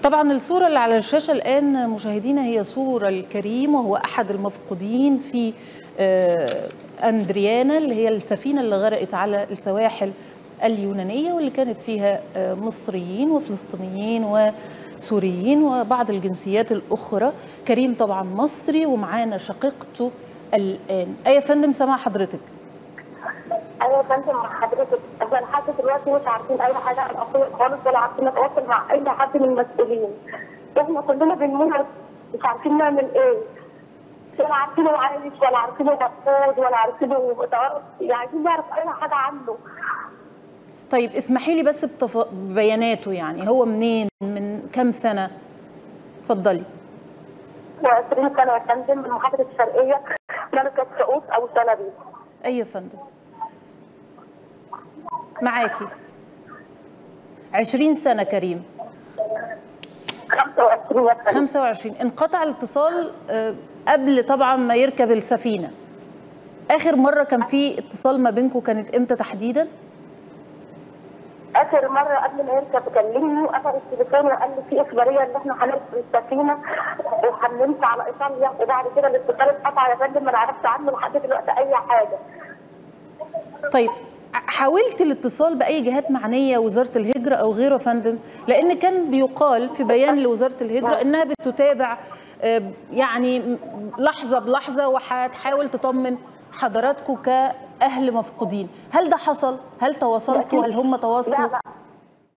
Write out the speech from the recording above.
طبعا الصورة اللي على الشاشة الآن مشاهدينا هي صورة الكريم وهو أحد المفقودين في آه، أندريانا اللي هي السفينة اللي غرقت على السواحل اليونانية واللي كانت فيها آه، مصريين وفلسطينيين وسوريين وبعض الجنسيات الأخرى كريم طبعا مصري ومعانا شقيقته الآن أي فندم سمع حضرتك ايوه يا فندم مع حضرتك احنا لحد دلوقتي مش عارفين اي حاجه عن اخويا خالص ولا عارفين نتواصل مع اي حد من المسؤولين احنا كلنا بنموت مش عارفين نعمل ايه ولا عارفين هو عايش ولا عارفين هو مفقود ولا عارفين هو متوفى يعني عايزين نعرف اي حاجه عنه طيب اسمحي لي بس بتف... ببياناته يعني هو منين من كم سنة اتفضلي هو 20 سنه يا فندم من محافظه الشرقيه ملكه سعود او شلبي أي يا فندم معاكي 20 سنة كريم 25 يا فندم 25 انقطع الاتصال آه، قبل طبعا ما يركب السفينة آخر مرة كان في اتصال ما بينكم كانت إمتى تحديدا؟ اخر مره قبل ما يركب كلمني وقفل التليفون وقال لي في اخباريه ان احنا هنركب السفينه وحملت على ايطاليا وبعد كده الاتصال اتقطع يا فندم ما نعرفش عنه لحد دلوقتي اي حاجه طيب حاولت الاتصال باي جهات معنيه وزاره الهجره او غيره يا فندم لان كان بيقال في بيان لوزاره الهجره انها بتتابع آه، يعني م- لحظه بلحظه وهتحاول تطمن حضراتكم كاهل مفقودين هل ده حصل هل تواصلتوا هل هم لا تواصلوا لا